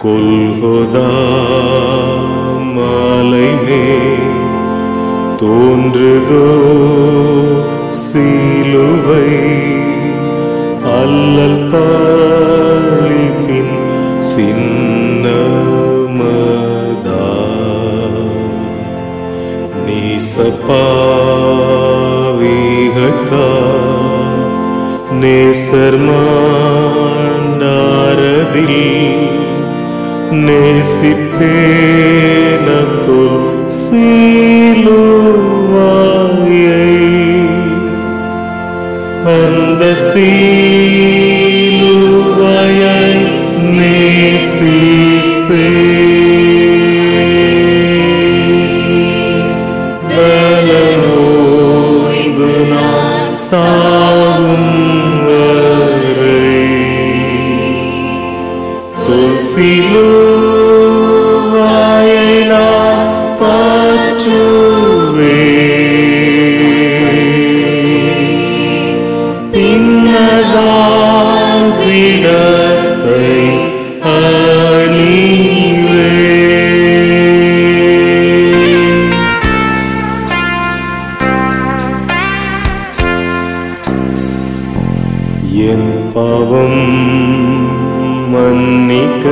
கொல்கொதா மாலை மேல் தோன்றுதோ சிலுவை அல்லல் பாழிப்பின் சின்னமதா நீசப்பாவிகட்கா நேசர்மாண்டாரதில் நேசிப்பேனத்துள் சீலுவாயை அந்த சீலுவாயை நேசிப்பேன் பலனோய்ந்து நான் சாகும் வரை துசிலுவாயை நான் பற்றுவேன் பின்னதான் விடத்தை அணிவேன் என் பாவம் மன்னிக்க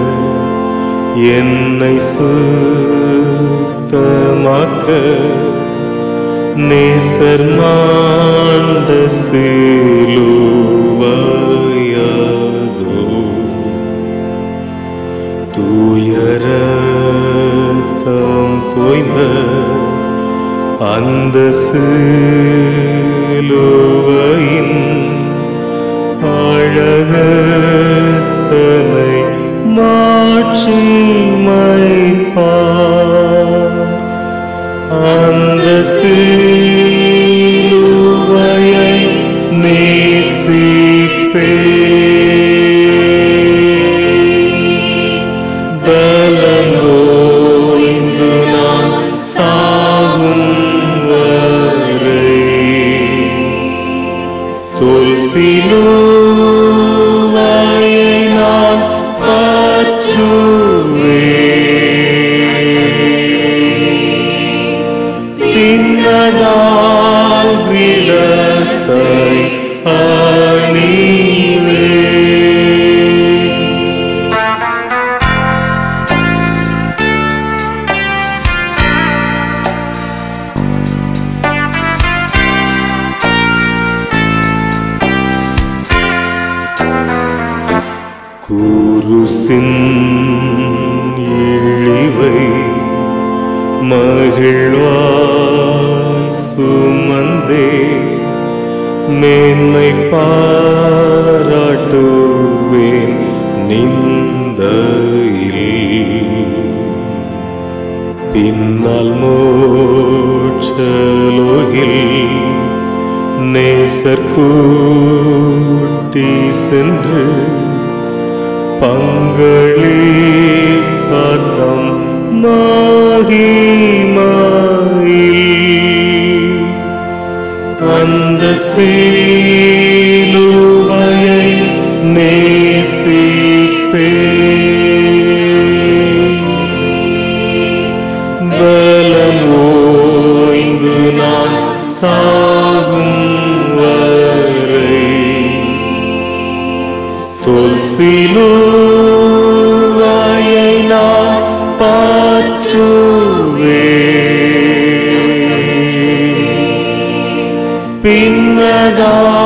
என்னை சுத்தமாக்க நேசர் மாண்ட சிலுவையதோ தூயரத்தம் தோய்ந்த அந்த சிலுவையின் அழகத்தனை மாட்சிமைப்பார் அந்த சிலுவையை நேசிப்பேன் பலனோய்ந்து நான் சாகும் வரை துல்சிலுவாயை நான் பற்றுவேன் பின்னதால் விடத்தை அணிவேன் குருசின் இழிவை மகிழ்வாய் சுமந்தே மேன்மை பாராட்டுவேன் நிந்தையில் பின்னால் மோட்சலோகில் நேசர் கூட்டி சென்று பங்களி பார்த்தம் மாகிமாயில் அந்த சீலுவையை நேசிப்பேன் பலமோய்ந்து நான் சாகும் வரை துல்சிலுவாயை நான் பற்றுவேன் பின்னதா